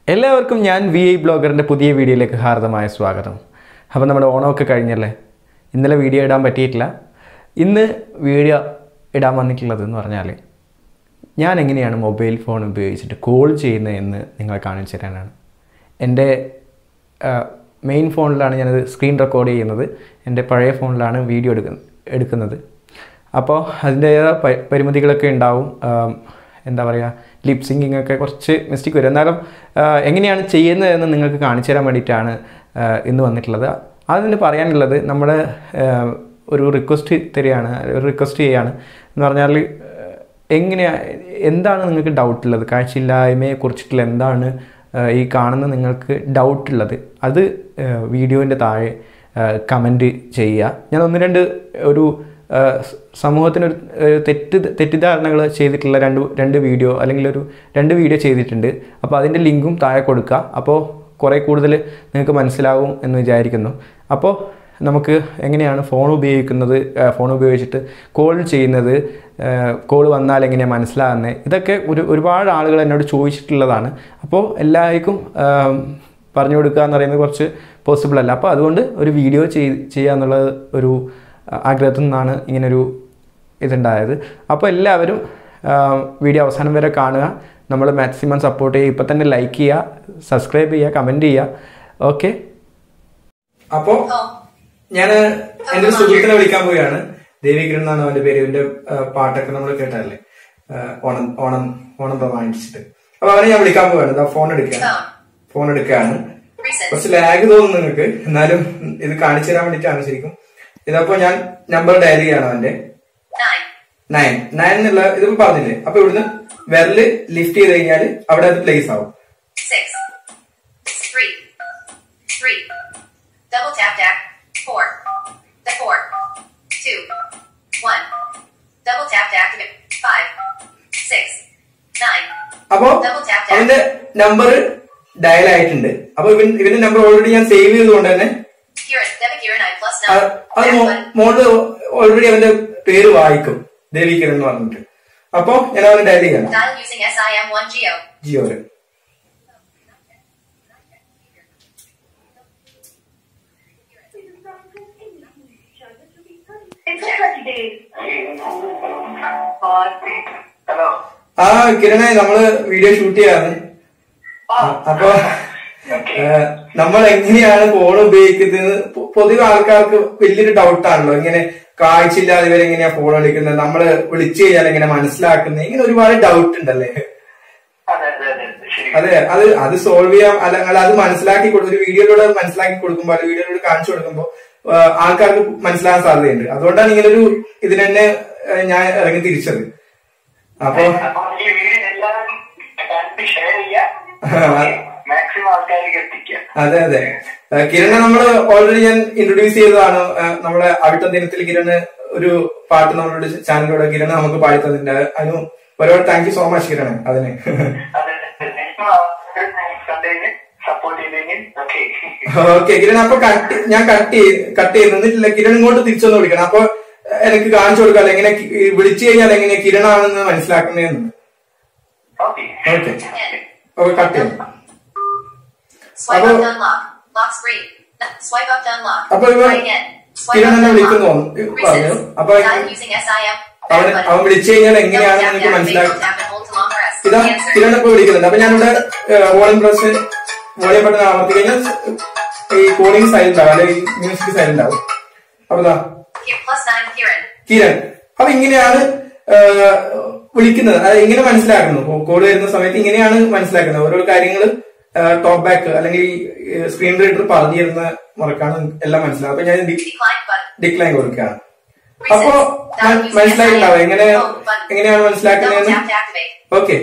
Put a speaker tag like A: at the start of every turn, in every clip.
A: എല്ലാവർക്കും ഞാൻ V I ബ്ലോഗറിൻ്റെ പുതിയ വീഡിയോയിലേക്ക് ഹാർദമായ സ്വാഗതം അപ്പോൾ നമ്മുടെ ഓണമൊക്കെ കഴിഞ്ഞല്ലേ ഇന്നലെ വീഡിയോ ഇടാൻ പറ്റിയിട്ടില്ല ഇന്ന് വീഡിയോ ഇടാൻ വന്നിട്ടുള്ളത് എന്ന് പറഞ്ഞാൽ ഞാൻ എങ്ങനെയാണ് മൊബൈൽ ഫോൺ ഉപയോഗിച്ചിട്ട് കോൾ ചെയ്യുന്നതെന്ന് നിങ്ങളെ കാണിച്ചു തരാനാണ് എൻ്റെ മെയിൻ ഫോണിലാണ് ഞാനത് സ്ക്രീൻ റെക്കോർഡ് ചെയ്യുന്നത് എൻ്റെ പഴയ ഫോണിലാണ് വീഡിയോ എടുക്കുന്ന എടുക്കുന്നത് അപ്പോൾ അതിൻ്റേതായ പ- പരിമിതികളൊക്കെ ഉണ്ടാവും ആം, എന്താ പറയുക ലിപ് സിങ്കിങ് ഒക്കെ കുറച്ച് മിസ്റ്റേക്ക് വരും എന്നാലും ആ, എങ്ങനെയാണ് ചെയ്യുന്നതെന്ന് നിങ്ങൾക്ക് കാണിച്ചു തരാൻ വേണ്ടിയിട്ടാണ് ആ, ഇന്ന് വന്നിട്ടുള്ളത് അതിന് പറയാനുള്ളത് നമ്മുടെ ആ, ഒരു റിക്വസ്റ്റ് തരികയാണ് ഒരു റിക്വസ്റ്റ് ചെയ്യുകയാണ് എന്ന് പറഞ്ഞാൽ എങ്ങനെയാ എന്താണ് നിങ്ങൾക്ക് ഡൗട്ട് ഉള്ളത് കാഴ്ചയില്ലായ്മയെ കുറിച്ചിട്ടുള്ള എന്താണ് ആ, ഈ കാണുന്ന നിങ്ങൾക്ക് ഡൗട്ട് ഉള്ളത് അത് വീഡിയോൻ്റെ താഴെ കമൻറ്റ് ചെയ്യുക ഞാൻ ഒന്ന് രണ്ട് ഒരു ആ, സ- സമൂഹത്തിനൊരു ഒരു തെറ്റ് തെറ്റിദ്ധാരണകൾ ചെയ്തിട്ടുള്ള രണ്ട് രണ്ട് വീഡിയോ അല്ലെങ്കിൽ ഒരു രണ്ട് വീഡിയോ ചെയ്തിട്ടുണ്ട് അപ്പോൾ അതിൻ്റെ ലിങ്കും താഴെ കൊടുക്കുക അപ്പോൾ കുറേ കൂടുതൽ നിങ്ങൾക്ക് മനസ്സിലാവും എന്ന് വിചാരിക്കുന്നു അപ്പോൾ നമുക്ക് എങ്ങനെയാണ് ഫോൺ ഉപയോഗിക്കുന്നത് ആ, ഫോൺ ഉപയോഗിച്ചിട്ട് കോൾ ചെയ്യുന്നത് കോൾ വന്നാൽ എങ്ങനെയാണ് മനസ്സിലാകുന്നത് ഇതൊക്കെ ഒരു ഒരുപാട് ആളുകൾ എന്നോട് ചോദിച്ചിട്ടുള്ളതാണ് അപ്പോൾ എല്ലാവർക്കും ആ, പറഞ്ഞു കൊടുക്കുക എന്ന് പറയുന്നത് കുറച്ച് പോസിബിൾ അല്ല അപ്പോൾ അതുകൊണ്ട് ഒരു വീഡിയോ ചെയ് ചെയ്യുക എന്നുള്ളത് ഒരു ആഗ്രഹത്തിൽ നിന്നാണ് ഇങ്ങനൊരു ഇതുണ്ടായത് അപ്പോൾ എല്ലാവരും വീഡിയോ അവസാനം വരെ കാണുക നമ്മൾ മാക്സിമം സപ്പോർട്ട് ചെയ്യുക ഇപ്പം തന്നെ ലൈക്ക് ചെയ്യുക സബ്സ്ക്രൈബ് ചെയ്യുക കമൻറ്റ് ചെയ്യുക ഓക്കെ അപ്പോൾ ഞാൻ എൻ്റെ ഒരു സുഹൃത്തിനെ വിളിക്കാൻ പോവുകയാണ് ദേവികിരൺ എന്നാണ് അവന്റെ പേര് ഇവന്റെ ആ, പാട്ടൊക്കെ നമ്മൾ കേട്ടതല്ലേ ആ, ഓണം ഓണം ഓണം പ്രമാണിച്ചിട്ട് അപ്പൊ അവനെ ഞാൻ വിളിക്കാൻ പോവുകയാണ് ഇതാ ഫോൺ എടുക്കുകയാണ് ഫോൺ എടുക്കുകയാണ്
B: Recent.
A: കുറച്ച് ലാഗ് തോന്നുന്നു നിങ്ങൾക്ക് എന്നാലും ഇത് കാണിച്ചു തരാൻ വേണ്ടിയിട്ടാണ് ശരിക്കും ഇതപ്പോ ഞാൻ നമ്പർ ഡയൽ ചെയ്യാണ് അവന്റെ
B: Nine.
A: നയൻ നയൻ എന്നുള്ള ഇതിപ്പോ പറഞ്ഞില്ലേ അപ്പൊ ഇവിടുന്ന് വിരല് ലിഫ്റ്റ് ചെയ്ത് കഴിഞ്ഞാൽ അവിടെ അത് പ്ലേസ് ആവും
B: Six. Three. Three. Double tap tap. Four. The four. Two. One. Double tap tap. Five. Six. Nine.
A: അപ്പോ
B: Double tap tap.
A: അവന്റെ നമ്പർ ഡയൽ ആയിട്ടുണ്ട് അപ്പൊ ഇവൻ ഇവന്റെ നമ്പർ ഓൾറെഡി ഞാൻ സേവ് ചെയ്തുകൊണ്ട് തന്നെ
B: Kieran. Debit Kieran I plus
A: അത്
B: nine.
A: അത്
B: Back
A: മോ-
B: button.
A: മോള് ഓൾറെഡി അവന്റെ പേര് വായിക്കും ദേവികരൻ എന്ന് പറഞ്ഞിട്ട് അപ്പൊ ഞാൻ അവന് ഡയൽ ചെയ്യണം
B: Dial using SIM1 Geo.
A: ജിയോല്
C: It's a Saturday.
D: ഹലോ
A: ആ കിരണേ നമ്മള് വീഡിയോ ഷൂട്ട് ചെയ്യാറ് അപ്പൊ ഏഹ്, നമ്മൾ എങ്ങനെയാണ് ഫോൺ ഉപയോഗിക്കുന്നത് പൊ- പൊതുവെ ആൾക്കാർക്ക് വലിയൊരു ഡൗട്ടാണല്ലോ ഇങ്ങനെ കാഴ്ചയില്ലാതെ ഇവരെ എങ്ങനെയാ ഫോൺ വിളിക്കുന്നത് നമ്മള് വിളിച്ചു കഴിഞ്ഞാൽ എങ്ങനെ മനസ്സിലാക്കുന്നത് ഇങ്ങനെ ഒരുപാട് ഡൗട്ട് ഉണ്ടല്ലേ
D: അതെ അതെ അതെ ശരി
A: അതെ അത് അത് സോൾവ് ചെയ്യാം അല്ലെങ്കിൽ അത് മനസ്സിലാക്കി കൊടുക്കും ഒരു വീഡിയോയിലൂടെ മനസ്സിലാക്കി കൊടുക്കുമ്പോൾ അല്ലെങ്കിൽ വീഡിയോയിലൂടെ കാണിച്ചു കൊടുക്കുമ്പോൾ ആ, ആൾക്കാർക്ക് മനസ്സിലാകാൻ സാധ്യതയുണ്ട് അതുകൊണ്ടാണ് ഇങ്ങനൊരു ഇതിന് തന്നെ ആ, ഞാൻ ഇറങ്ങി തിരിച്ചത് അപ്പൊ
D: അപ്പൊ ഈ വീഡിയോ എല്ലാവരും കണ്ട് ഷെയർ ചെയ്യാം മാക്സിമം ആൾക്കാരിലേക്ക് എത്തിക്കുക
A: അതെ അതെ ആ, കിരണ് നമ്മള് ഓൾറെഡി ഞാൻ ഇൻട്രൊഡ്യൂസ് ചെയ്തതാണ് ആ, നമ്മുടെ അവിട്ട ദിനത്തിൽ കിരണ് ഒരു പാട്ട് നമ്മളുടെ ചാനലിലൂടെ കിരണ് നമുക്ക് പാടി തന്നിട്ടുണ്ട് അതിന് ഒരുപാട് thank you so much Kiran അതിന്
D: അതെ കണ്ടതിന് സപ്പോർട്ട് ചെയ്തതിന് ഓക്കെ
A: ഓക്കെ കിരൺ അപ്പൊ കട്ട് ഞാൻ കട്ട് കട്ട് ചെയ്യുന്നില്ല കിരൺ ഇങ്ങോട്ട് തിരിച്ചൊന്ന് വിളിക്കണം അപ്പൊ എനിക്ക് കാണിച്ചു കൊടുക്കാം എങ്ങനെ കി- ഈ വിളിച്ചു കഴിഞ്ഞാൽ എങ്ങനെ കിരണാണെന്ന് മനസ്സിലാക്കുന്നതെന്ന്
D: ഓക്കെ
A: ഓക്കെ ഓക്കെ കട്ട് ചെയ്യാം
B: Swipe
A: Abo-
B: up to unlock. Lock screen. No, Swipe up to unlock.
A: Abo iba-
B: Try again. Swipe
A: Kiran
B: up to
A: എന്നെ
B: unlock.
A: വിളിക്കുന്നു തോന്നുന്നു. പറഞ്ഞു.
B: Recent.
A: അപ്പൊ
B: Dial using SIM.
A: അവൻ
B: Back
A: അവൻ
B: button.
A: വിളിച്ചു കഴിഞ്ഞാൽ
B: Double
A: എങ്ങനെയാണെന്ന്
B: tap
A: എനിക്ക്
B: tap.
A: മനസ്സിലാക്കി
B: Double tap and hold to long press.
A: ഇതാ
B: Answer.
A: കിരൺ ഇപ്പൊ വിളിക്കുന്നുണ്ട് അപ്പൊ ഞാനിവിടെ വോളിയം പ്രസ് വോളിയം ബട്ടൺ അമർത്തി കഴിഞ്ഞാൽ ഈ കോളിംഗ് സൈലന്റ് ആവും അല്ലെങ്കിൽ മ്യൂസിക് സൈലന്റ് ആവും അപ്പൊ ഇതാ
B: Ki- Plus nine Kieran.
A: Kiran അപ്പൊ ഇങ്ങനെയാണ് ആ, വിളിക്കുന്നത് അത് ഇങ്ങനെ മനസ്സിലാക്കുന്നു കോൾ വരുന്ന സമയത്ത് ഇങ്ങനെയാണ് മനസ്സിലാക്കുന്നത് ഓരോ കാര്യങ്ങൾ ടോപ്പ് ബാക്ക് അല്ലെങ്കിൽ സ്ക്രീൻ റീഡർ പറഞ്ഞു തരുന്ന മുറക്കാണ് എല്ലാം മനസ്സിലാക്കുക അപ്പൊ ഞാൻ
B: Decline button.
A: ഡിക്ലൈൻ കൊടുക്കുകയാണ്
B: Recent.
A: അപ്പോ
B: Dial
A: മ-
B: using
A: മനസ്സിലായിട്ടുണ്ടാവും
B: SIM.
A: എങ്ങനെ
B: Home button.
A: എങ്ങനെയാണ്
B: Double
A: മനസ്സിലാക്കുന്നതെന്ന്
B: tap to activate.
A: ഓക്കെ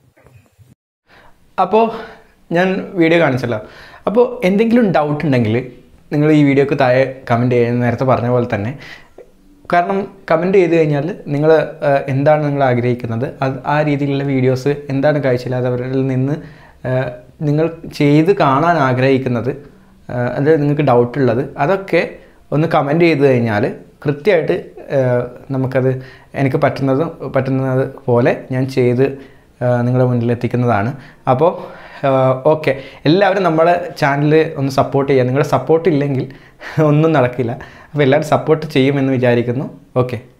A: അപ്പോൾ ഞാൻ വീഡിയോ കാണിച്ചല്ലോ അപ്പോൾ എന്തെങ്കിലും ഡൗട്ട് ഉണ്ടെങ്കിൽ നിങ്ങൾ ഈ വീഡിയോക്ക് താഴെ കമൻറ്റ് ചെയ്യാൻ നേരത്തെ പറഞ്ഞ പോലെ തന്നെ കാരണം കമൻറ്റ് ചെയ്ത് കഴിഞ്ഞാൽ നിങ്ങൾ എന്താണ് നിങ്ങൾ ആഗ്രഹിക്കുന്നത് അത് ആ രീതിയിലുള്ള വീഡിയോസ് എന്താണ് കാഴ്ചയില്ലാത്തവരിൽ നിന്ന് ആ, നിങ്ങൾ ചെയ്ത് കാണാൻ ആഗ്രഹിക്കുന്നത് ആ, അത് നിങ്ങൾക്ക് ഡൗട്ടുള്ളത് അതൊക്കെ ഒന്ന് കമൻറ്റ് ചെയ്ത് കഴിഞ്ഞാൽ കൃത്യമായിട്ട് ആ, നമുക്കത് എനിക്ക് പറ്റുന്നത് പറ്റുന്നത് പോലെ ഞാൻ ചെയ്ത് ആ, നിങ്ങളുടെ മുന്നിൽ എത്തിക്കുന്നതാണ് അപ്പോൾ ഓക്കെ എല്ലാവരും നമ്മുടെ ചാനൽ ഒന്ന് സപ്പോർട്ട് ചെയ്യുക നിങ്ങളുടെ സപ്പോർട്ട് ഇല്ലെങ്കിൽ ഒന്നും നടക്കില്ല അപ്പോൾ എല്ലാവരും സപ്പോർട്ട് ചെയ്യുമെന്ന് വിചാരിക്കുന്നു ഓക്കെ